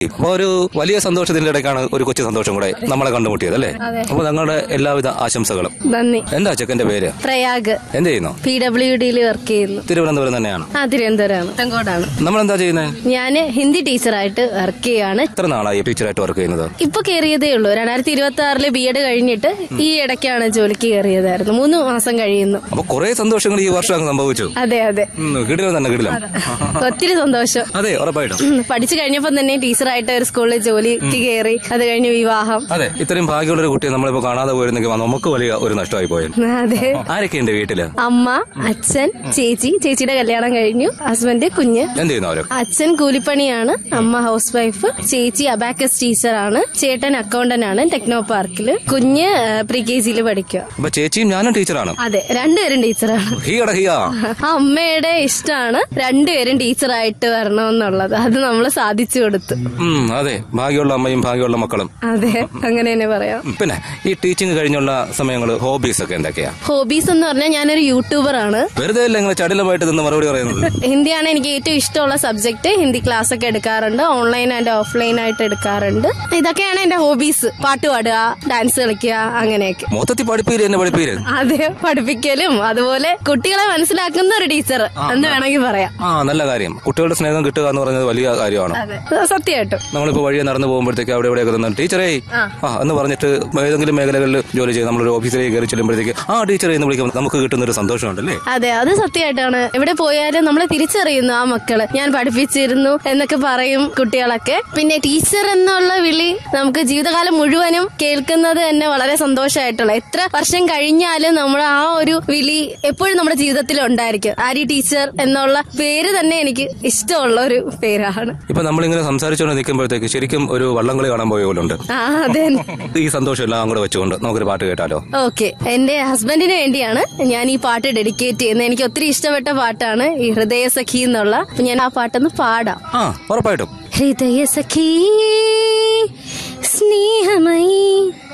അപ്പൊ ഒരു വലിയ സന്തോഷത്തിന്റെ ഇടയ്ക്കാണ് ഒരു കൊച്ചു സന്തോഷം കൂടെ നമ്മളെ കണ്ടുമുട്ടിയത് അല്ലേ അപ്പൊ ഞങ്ങളുടെ എല്ലാവിധ ആശംസകളും നന്ദി എന്താ ചെക്കന്റെ പേര് പ്രയാഗ് എന്ത് ചെയ്യുന്നു പി ഡബ്ല്യു ഡിയിൽ വർക്ക് ചെയ്യുന്നു തിരുവനന്തപുരം തന്നെയാണ് ആ തിരുവനന്തപുരമാണ് തങ്കോടാണ് നമ്മൾ എന്താ ചെയ്യുന്നത് ഞാൻ ഹിന്ദി ടീച്ചറായിട്ട് വർക്ക് ചെയ്യാണ് എത്ര നാളായി ടീച്ചറായിട്ട് വർക്ക് ചെയ്യുന്നത് ഇപ്പൊ കയറിയതേ ഉള്ളൂ രണ്ടായിരത്തി ഇരുപത്തി ആറില് ബി എഡ് കഴിഞ്ഞിട്ട് ഈ ഇടയ്ക്കാണ് ജോലിക്ക് കയറിയതായിരുന്നു മൂന്ന് മാസം കഴിയുന്നു അപ്പൊ കുറെ സന്തോഷങ്ങൾ ഈ വർഷം അങ്ങ് സംഭവിച്ചു അതെ അതെ ഉം, കിടിലം തന്നെ കിടിലം ഒത്തിരി സന്തോഷം അതെ ഉറപ്പായിട്ടും ഉം, പഠിച്ചു കഴിഞ്ഞപ്പോ തന്നെ ടീച്ചറായിട്ട് ഒരു സ്കൂളിൽ ജോലിക്ക് കയറി അത് കഴിഞ്ഞ് വിവാഹം അതെ ഇത്രയും ഭാഗ്യമുള്ള ഒരു കുട്ടിയെ നമ്മളിപ്പോ കാണാതെ പോയിരുന്നെങ്കിൽ നമുക്ക് വലിയ ഒരു നഷ്ടമായി പോയത് അതെ ആരൊക്കെയുണ്ട് വീട്ടില് അമ്മ അച്ഛൻ ചേച്ചി ചേച്ചിയുടെ കല്യാണം കഴിഞ്ഞു ഹസ്ബൻഡ് കുഞ്ഞ് എന്ത് ചെയ്യുന്നു അവരൊക്കെ അച്ഛൻ കൂലിപ്പണിയാണ് അമ്മ ഹൗസ് വൈഫ് ചേച്ചി അബാക്കസ് ടീച്ചറാണ് ചേട്ടൻ അക്കൗണ്ടന്റ് ആണ് ടെക്നോ പാർക്കില് കുഞ്ഞ് പ്രീ കെ ജിയിൽ പഠിക്കുക അപ്പൊ ചേച്ചിയും ഞാനും ടീച്ചറാണ് അതെ രണ്ടുപേരും ടീച്ചറാണ് ഹീട ഹിയാ അമ്മയുടെ ഇഷ്ടമാണ് രണ്ടുപേരും ടീച്ചറായിട്ട് വരണമെന്നുള്ളത് അത് നമ്മൾ സാധിച്ചു കൊടുത്തു ഉം അതെ ഭാഗ്യമുള്ള അമ്മയും ഭാഗ്യമുള്ള മക്കളും അതെ അങ്ങനെ തന്നെ പറയാം ഉം, പിന്നെ ഈ ടീച്ചിങ് കഴിഞ്ഞുള്ള സമയങ്ങൾ ഹോബീസ് ഒക്കെ എന്തൊക്കെയാ ഹോബീസ് എന്ന് പറഞ്ഞാൽ ഞാനൊരു യൂട്യൂബറാണ് വെറുതെ അല്ല ഇങ്ങനെ ചടിലമായിട്ട് നിന്ന് മറുപടി പറയുന്നത് ഹിന്ദിയാണ് എനിക്ക് ഏറ്റവും ഇഷ്ടമുള്ള സബ്ജക്ട് ഹിന്ദി ക്ലാസ് ഒക്കെ എടുക്കാറുണ്ട് ഓൺലൈൻ ആൻഡ് ഓഫ്ലൈൻ ആയിട്ട് എടുക്കാറുണ്ട് ഇതൊക്കെയാണ് എന്റെ ഹോബീസ് പാട്ട് പാടുക ഡാൻസ് കളിക്കുക അങ്ങനെയൊക്കെ മൊത്തത്തിൽ പഠിപ്പീര് എന്നെ പഠിപ്പീര് അതെ പഠിപ്പിക്കലും അതുപോലെ കുട്ടികളെ മനസ്സിലാക്കുന്ന ഒരു ടീച്ചർ എന്ന് വേണമെങ്കിൽ പറയാം ആ നല്ല കാര്യം കുട്ടികളുടെ സ്നേഹം കിട്ടുക എന്ന് പറയുന്നത് വലിയ കാര്യമാണ് അതെ സത്യമായിട്ടും നമ്മളിപ്പോ വഴിയെ നടന്നു പോകുമ്പോഴത്തേക്ക് അവിടെ ഇവിടെയൊക്കെ നിന്ന് ടീച്ചറേ ആ എന്ന് പറഞ്ഞിട്ട് ഏതെങ്കിലും മേഖലകളിൽ ജോലി ചെയ്ത് നമ്മളൊരു ഓഫീസിലേക്ക് കയറി ചെല്ലുമ്പോഴത്തേക്ക് ആ ടീച്ചറെ എന്ന് വിളിക്കുമ്പോൾ നമുക്ക് കിട്ടുന്ന ഒരു സന്തോഷമുണ്ടല്ലേ അതെ അത് സത്യമായിട്ടാണ് എവിടെ പോയാലും നമ്മളെ തിരിച്ചറിയുന്നു ആ മക്കള് ഞാൻ പഠിപ്പിച്ചിരുന്നു എന്നൊക്കെ പറയും കുട്ടികളൊക്കെ പിന്നെ ടീച്ചർ എന്നുള്ള വിളി നമുക്ക് ജീവിതകാലം മുഴുവനും കേൾക്കുന്നത് തന്നെ വളരെ സന്തോഷമായിട്ടുള്ള എത്ര വർഷം കഴിഞ്ഞാലും നമ്മൾ ആ ഒരു വിളി എപ്പോഴും നമ്മുടെ ജീവിതത്തിൽ ഉണ്ടായിരിക്കും ആരി ടീച്ചർ എന്നുള്ള പേര് തന്നെ എനിക്ക് ഇഷ്ടമുള്ള ഒരു പേരാണ് ഇപ്പൊ നമ്മളിങ്ങനെ സംസാരിച്ചുകൊണ്ട് നിൽക്കുമ്പോഴത്തേക്ക് ശരിക്കും ഒരു വള്ളംകളി കാണാൻ പോയ പോലെ ഉണ്ട് ആ അതെ ഈ സന്തോഷം എല്ലാം കൂടെ വെച്ചുകൊണ്ട് നമുക്കൊരു പാട്ട് കേട്ടാലോ ഓക്കെ എന്റെ ഹസ്ബൻഡിന് വേണ്ടിയാണ് ഞാൻ ഈ പാട്ട് ഡെഡിക്കേറ്റ് ചെയ്യുന്നത് എനിക്ക് ഒത്തിരി ഇഷ്ടപ്പെട്ട പാട്ടാണ് ഈ ഹൃദയ സഖി എന്നുള്ള അപ്പൊ ഞാൻ ആ പാട്ടൊന്ന് പാടാം ആ ഉറപ്പായിട്ടും ഹൃദയ സഖി സ്നേഹമയി